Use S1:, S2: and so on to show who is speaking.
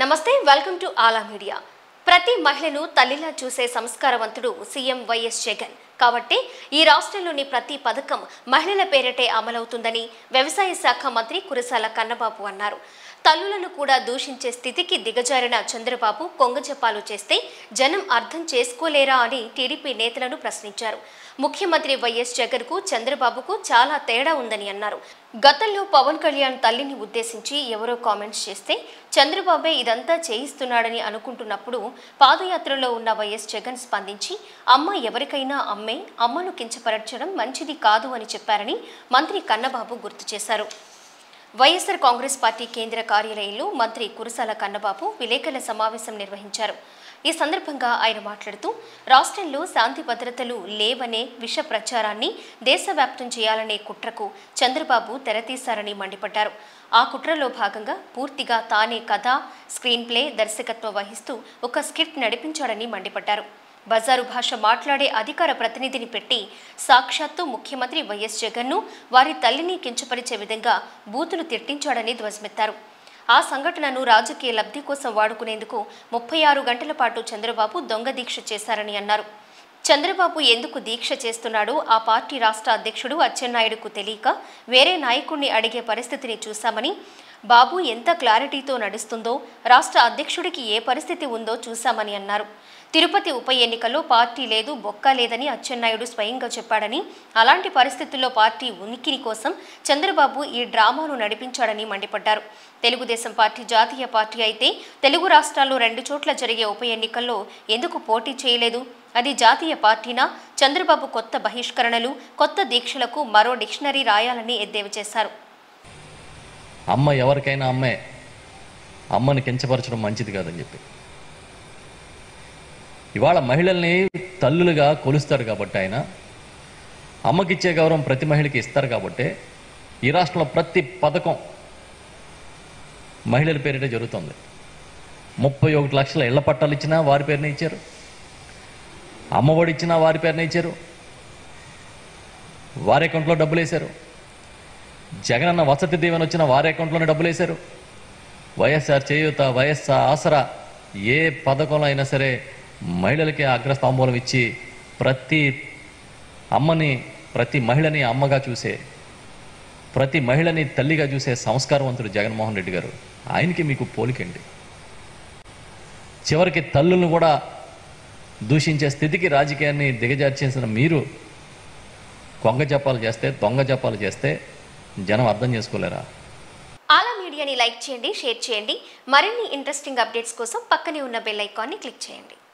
S1: నమస్తే welcome to ఆలా media ప్రతి మహిళను తల్లిలా చూసే సంస్కారవంతుడు సీఎం వైఎస్ జగన్ కాబట్టి ఈ రాష్ట్రంలోని ప్రతి పథకం మహిళల పేరిటే అమలవుతుందని వ్యవసాయ శాఖ మంత్రి కురసాల కన్నబాబు అన్నారు తల్లులను కూడా దూషించే స్థితికి దిగజారిన చంద్రబాబు కొంగజపాలు చేస్తే జనం అర్థం చేసుకోలేరా అని టీడీపీ నేతలను ప్రశ్నించారు ముఖ్యమంత్రి వైఎస్ జగన్కు చంద్రబాబుకు చాలా తేడా ఉందని అన్నారు గతంలో పవన్ కళ్యాణ్ తల్లిని ఉద్దేశించి ఎవరో కామెంట్స్ చేస్తే చంద్రబాబే ఇదంతా చేయిస్తున్నాడని అనుకుంటున్నప్పుడు పాదయాత్రలో ఉన్న వైఎస్ జగన్ స్పందించి అమ్మ ఎవరికైనా అమ్మే అమ్మను కించపరచడం మంచిది కాదు అని చెప్పారని మంత్రి కన్నబాబు గుర్తు చేశారు వైఎస్ఆర్ కాంగ్రెస్ పార్టీ కేంద్ర కార్యాలయంలో మంత్రి కురసాల కన్నబాబు విలేకరుల సమావేశం నిర్వహించారు ఈ సందర్భంగా ఆయన మాట్లాడుతూ రాష్ట్రంలో శాంతి భద్రతలు లేవనే విష ప్రచారాన్ని దేశవ్యాప్తం చేయాలనే కుట్రకు చంద్రబాబు తెరతీశారని మండిపడ్డారు ఆ కుట్రలో భాగంగా పూర్తిగా తానే కథ స్క్రీన్ ప్లే దర్శకత్వం వహిస్తూ ఒక స్క్రిప్ట్ నడిపించాడని మండిపడ్డారు బజారు భాష మాట్లాడే అధికార ప్రతినిధిని పెట్టి సాక్షాత్తు ముఖ్యమంత్రి వైఎస్ జగన్ను వారి తల్లిని కించపరిచే విధంగా బూతులు తిట్టించాడని ధ్వజమెత్తారు ఆ సంఘటనను రాజకీయ లబ్ధి కోసం వాడుకునేందుకు ముప్పై ఆరు గంటల పాటు చంద్రబాబు దొంగ దీక్ష చేశారని అన్నారు చంద్రబాబు ఎందుకు దీక్ష చేస్తున్నాడో ఆ పార్టీ రాష్ట్ర అధ్యక్షుడు అచ్చెన్నాయుడుకు తెలియక వేరే నాయకుడిని అడిగే పరిస్థితిని చూశామని బాబు ఎంత క్లారిటీతో నడుస్తుందో రాష్ట్ర అధ్యక్షుడికి ఏ పరిస్థితి ఉందో చూశామని అన్నారు తిరుపతి ఉప ఎన్నికల్లో పార్టీ లేదు బొక్క లేదని అచ్చెన్నాయుడు స్వయంగా చెప్పాడని అలాంటి పరిస్థితుల్లో పార్టీ ఉనికిని కోసం చంద్రబాబు ఈ డ్రామాను నడిపించాడని మండిపడ్డారు తెలుగుదేశం పార్టీ జాతీయ పార్టీ అయితే తెలుగు రాష్ట్రాల్లో రెండు చోట్ల జరిగే ఉప ఎన్నికల్లో ఎందుకు పోటీ చేయలేదు అది జాతీయ పార్టీనా చంద్రబాబు కొత్త బహిష్కరణలు కొత్త దీక్షలకు మరో డిక్షనరీ రాయాలని ఎద్దేవా చేశారు
S2: అమ్మ ఎవరికైనా అమ్మే అమ్మని కించపరచడం మంచిది కాదని చెప్పి ఇవాళ మహిళల్ని తల్లులుగా కొలుస్తాడు కాబట్టి ఆయన అమ్మకిచ్చే గౌరవం ప్రతి మహిళకి ఇస్తారు కాబట్టి ఈ రాష్ట్రంలో ప్రతి పథకం మహిళల పేరిటే జరుగుతుంది ముప్పై ఒకటి లక్షల ఇళ్ల పట్టాలు ఇచ్చినా వారి పేరునే ఇచ్చారు అమ్మఒడి ఇచ్చినా వారి పేరునే ఇచ్చారు వారి అకౌంట్లో డబ్బులు వేశారు జగనన్న వసతి దీవెన వచ్చిన వారి అకౌంట్లోనే డబ్బులు వేశారు వైఎస్ఆర్ చేయూత వైఎస్ఆర్ ఆసరా ఏ పథకంలో అయినా సరే మహిళలకి అగ్రస్తాంబూలం ఇచ్చి ప్రతి అమ్మని ప్రతి మహిళని అమ్మగా చూసే ప్రతి మహిళని తల్లిగా చూసే సంస్కారవంతుడు జగన్మోహన్ రెడ్డి గారు ఆయనకి మీకు పోలికండి చివరికి తల్లులను కూడా దూషించే స్థితికి రాజకీయాన్ని దిగజార్చేసిన మీరు కొంగ జపాలు చేస్తే దొంగ జపాలు చేస్తే జనం అర్థం చేసుకోలేరా
S1: ఆలా మీడియాని లైక్ చేయండి షేర్ చేయండి మరిన్ని ఇంట్రెస్టింగ్ అప్డేట్స్ కోసం పక్కనే ఉన్న బెల్ ఐకాన్ని క్లిక్ చేయండి